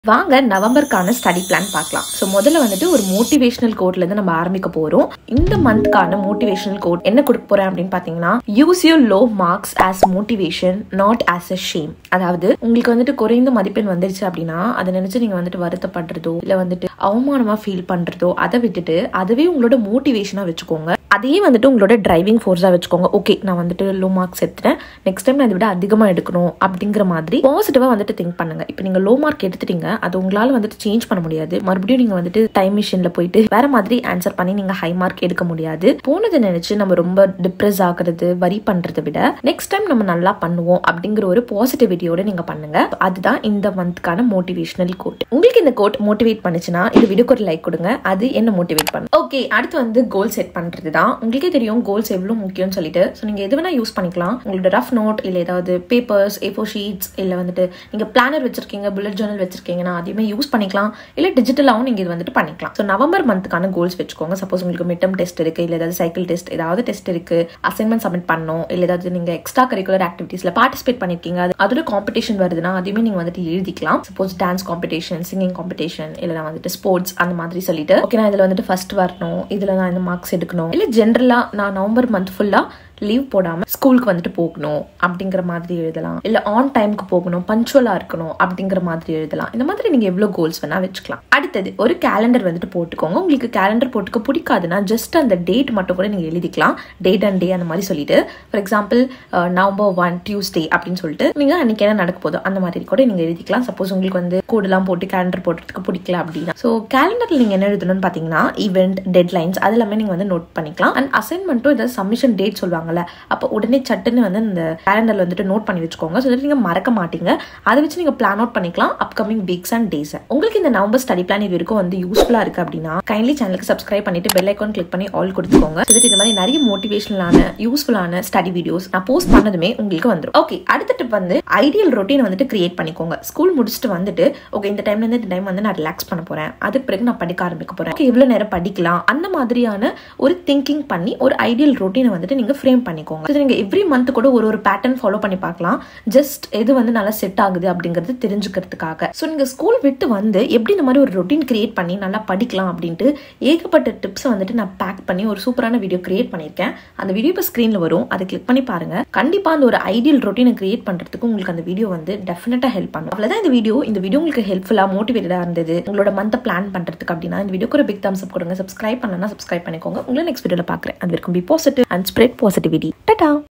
வாங்க நவம்பருக்கான study plan பார்க்கலாம் ஸோ முதல்ல வந்துட்டு ஒரு மோட்டிவேஷனல் கோட்லேருந்து நம்ம ஆரம்பிக்க போகிறோம் இந்த மந்த்க்கான மோட்டிவேஷனல் கோட் என்ன கொடுக்க போகிறேன் அப்படின்னு பார்த்தீங்கன்னா use you low marks as motivation not as a shame அதாவது உங்களுக்கு வந்துட்டு குறைந்த மதிப்பெண் வந்துருச்சு அப்படின்னா அதை நினச்சி நீங்கள் வந்துட்டு வருத்தப்படுறதோ இல்லை வந்துட்டு அவமானமாக ஃபீல் பண்ணுறதோ அதை விட்டுட்டு அதுவே உங்களோட மோட்டிவேஷனாக வச்சுக்கோங்க அதையே வந்துட்டு உங்களோட டிரைவிங் ஃபோர்ஸாக வச்சுக்கோங்க ஓகே நான் வந்துட்டு லோ மார்க்ஸ் எடுத்துட்டேன் நெக்ஸ்ட் டைம் நான் இதை விட அதிகமாக எடுக்கணும் அப்படிங்கிற மாதிரி பாசிட்டிவாக வந்துட்டு திங்க் பண்ணுங்க இப்போ நீங்கள் லோ மார்க் எடுத்துட்டீங்க அது உங்களால் வந்துட்டு சேஞ்ச் பண்ண முடியாது மறுபடியும் நீங்கள் வந்துட்டு டைம் மிஷினில் போயிட்டு வேற மாதிரி ஆன்சர் பண்ணி நீங்கள் ஹை மார்க் எடுக்க முடியாது போனதை நினைச்சு நம்ம ரொம்ப டிப்ரெஸ் ஆகுறது வரி பண்ணுறதை விட நெக்ஸ்ட் டைம் நம்ம நல்லா பண்ணுவோம் அப்படிங்கிற ஒரு பாசிட்டிவிட்டியோட நீங்கள் பண்ணுங்க அதுதான் இந்த மந்த்க்கான மோட்டிவேஷனல் கோட் உங்களுக்கு இந்த கோட் மோட்டிவேட் பண்ணுச்சுன்னா இந்த வீடியோக்கு ஒரு லைக் கொடுங்க அது என்ன மோட்டிவேட் பண்ணும் ஓகே அடுத்து வந்து கோல் செட் பண்ணுறது தான் உங்களுக்கே தெரியும் கோல்ஸ் எவ்வளோ முக்கியம்னு சொல்லிட்டு ஸோ நீங்கள் எது வேணால் யூஸ் பண்ணிக்கலாம் உங்களோட ரஃப் நோட் இல்லை ஏதாவது பேப்பர்ஸ் ஏஃபோ ஷீட்ஸ் இல்லை வந்துட்டு நீங்கள் பிளானர் வச்சிருக்கீங்க புல்லட் ஜேர்னல் வச்சிருக்கீங்கன்னா அதையுமே யூஸ் பண்ணிக்கலாம் இல்லை டிஜிட்டலாகவும் நீங்கள் இது வந்துட்டு பண்ணிக்கலாம் ஸோ நவம்பர் மந்த்துக்கான கோல்ஸ் வச்சுக்கோங்க சப்போஸ் உங்களுக்கு மிட்டம் டெஸ்ட் இருக்குது இல்லை ஏதாவது சைக்கிள் டெஸ்ட் ஏதாவது டெஸ்ட் இருக்குது அசைன்மெண்ட் சப்மிட் பண்ணணும் இல்லை ஏதாவது நீங்கள் எக்ஸ்ட்ரா கரிக்குலர் ஆக்டிவிட்டீஸில் பார்ட்டிசிபேட் பண்ணியிருக்கீங்க அது அதோட காம்படிஷன் வருதுன்னா அதையுமே நீங்கள் வந்துட்டு எழுதிக்கலாம் suppose dance competition singing competition இல்லை வந்துட்டு ஸ்போர்ட்ஸ் அந்த மாதிரி சொல்லிட்டு ஓகே நான் இதில் வந்துட்டு ஃபர்ஸ்ட் வரணும் இதில் நான் இந்த மார்க்ஸ் எடுக்கணும் இல்லை ஜென்ரலாக நான் நவம்பர் மந்த் ஃபுல்லாக லீவ் போடாமல் ஸ்கூலுக்கு வந்துட்டு போகணும் அப்படிங்கிற மாதிரி எழுதலாம் இல்லை ஆன் டைமுக்கு போகணும் பஞ்சுவலாக இருக்கணும் அப்படிங்கிற மாதிரி எழுதலாம் இந்த மாதிரி நீங்கள் எவ்வளோ கோல்ஸ் வேணால் வச்சுக்கலாம் அடுத்தது ஒரு கேலண்டர் வந்துட்டு போட்டுக்கோங்க உங்களுக்கு கேலண்டர் போட்டுக்க பிடிக்காதுன்னா ஜஸ்ட் அந்த டேட் மட்டும் கூட நீங்கள் எழுதிக்கலாம் டேட் அண்ட் டே அந்த மாதிரி சொல்லிட்டு for example November one Tuesday அப்படின்னு சொல்லிட்டு நீங்கள் அன்னைக்கு என்ன நடக்க போதும் அந்த மாதிரி கூட நீங்கள் எழுதிக்கலாம் சப்போஸ் உங்களுக்கு வந்து கோடெல்லாம் போட்டு கேலண்டர் போட்டுறதுக்கு பிடிக்கல அப்படின்னா ஸோ கேலண்டரில் நீங்கள் என்ன எழுதணும்னு பார்த்தீங்கன்னா ஈவெண்ட் டெட்லைன்ஸ் அது எல்லாமே நீங்கள் வந்து நோட் பண்ணிக்கலாம் அண்ட் அசைன்மெண்ட்டும் ஏதாவது சப்மிஷன் டேட் சொல்லுவாங்க சொல்லுவாங்கல்ல அப்போ உடனே சட்டுன்னு வந்து இந்த கேலண்டர்ல வந்துட்டு நோட் பண்ணி வச்சுக்கோங்க ஸோ நீங்க மறக்க மாட்டீங்க அதை வச்சு நீங்க பிளான் அவுட் பண்ணிக்கலாம் அப்கமிங் வீக்ஸ் அண்ட் டேஸ் உங்களுக்கு இந்த நவம்பர் ஸ்டடி பிளான் இது வரைக்கும் வந்து யூஸ்ஃபுல்லா இருக்கு அப்படின்னா கைண்ட்லி சேனலுக்கு சப்ஸ்கிரைப் பண்ணிட்டு பெல் ஐக்கான் கிளிக் பண்ணி ஆல் கொடுத்துக்கோங்க ஸோ இந்த மாதிரி நிறைய மோட்டிவேஷனலான யூஸ்ஃபுல்லான ஸ்டடி வீடியோஸ் நான் போஸ்ட் பண்ணதுமே உங்களுக்கு வந்துடும் ஓகே அடுத்த டிப் வந்து ஐடியல் ரொட்டீன் வந்துட்டு கிரியேட் பண்ணிக்கோங்க ஸ்கூல் முடிச்சுட்டு வந்துட்டு ஓகே இந்த டைம்ல இருந்து இந்த டைம் வந்து நான் ரிலாக்ஸ் பண்ண போறேன் அதுக்கு பிறகு நான் படிக்க ஆரம்பிக்க போறேன் ஓகே இவ்வளவு நேரம் படிக்கலாம் அந்த மாதிரியான ஒரு திங்கிங் பண்ணி ஒரு ஐடியல் ரொட்டீனை வந்துட்டு நீங்க ஃப்ரேம் பண்ணிக்கோங்க இது நீங்க எவ்ரி மந்த் கூட ஒரு ஒரு பேட்டர்ன் ஃபாலோ பண்ணி பார்க்கலாம் ஜஸ்ட் எது வந்து நல்லா செட் ஆகுது அப்படிங்கிறது தெரிஞ்சுக்கிறதுக்காக ஸோ நீங்க ஸ்கூல் விட்டு வந்து எப்படி இந்த மாதிரி ஒரு ரொட்டீன் கிரியேட் பண்ணி நல்லா படிக்கலாம் அப்படின்ட்டு ஏகப்பட்ட டிப்ஸை வந்துட்டு நான் பேக் பண்ணி ஒரு சூப்பரான வீடியோ கிரியேட் பண்ணியிருக்கேன் அந்த வீடியோ இப்போ ஸ்க்ரீனில் வரும் அதை கிளிக் பண்ணி பாருங்க கண்டிப்பாக அந்த ஒரு ஐடியல் ரொட்டீனை கிரியேட் பண்ணுறதுக்கு உங்களுக்கு அந்த வீடியோ வந்து டெஃபினட்டாக ஹெல்ப் பண்ணும் அவ்வளோதான் இந்த வீடியோ இந்த வீடியோ உங்களுக்கு ஹெல்ப்ஃபுல்லாக மோட்டிவேட்டடாக இருந்தது உங்களோட மந்த்தை பிளான் பண்ணுறதுக்கு அப்படின்னா இந்த வீடியோக்கு ஒரு பிக் தம்ஸ் அப் கொடுங்க சப்ஸ்கிரைப் பண்ணலன்னா சப்ஸ்கிரைப் பண்ணிக்கோங்க உங்களை நெக்ஸ்ட் வீடியோவில் பார்க்குறேன் அது வரைக்கும் be positive and spread positivity ta-ta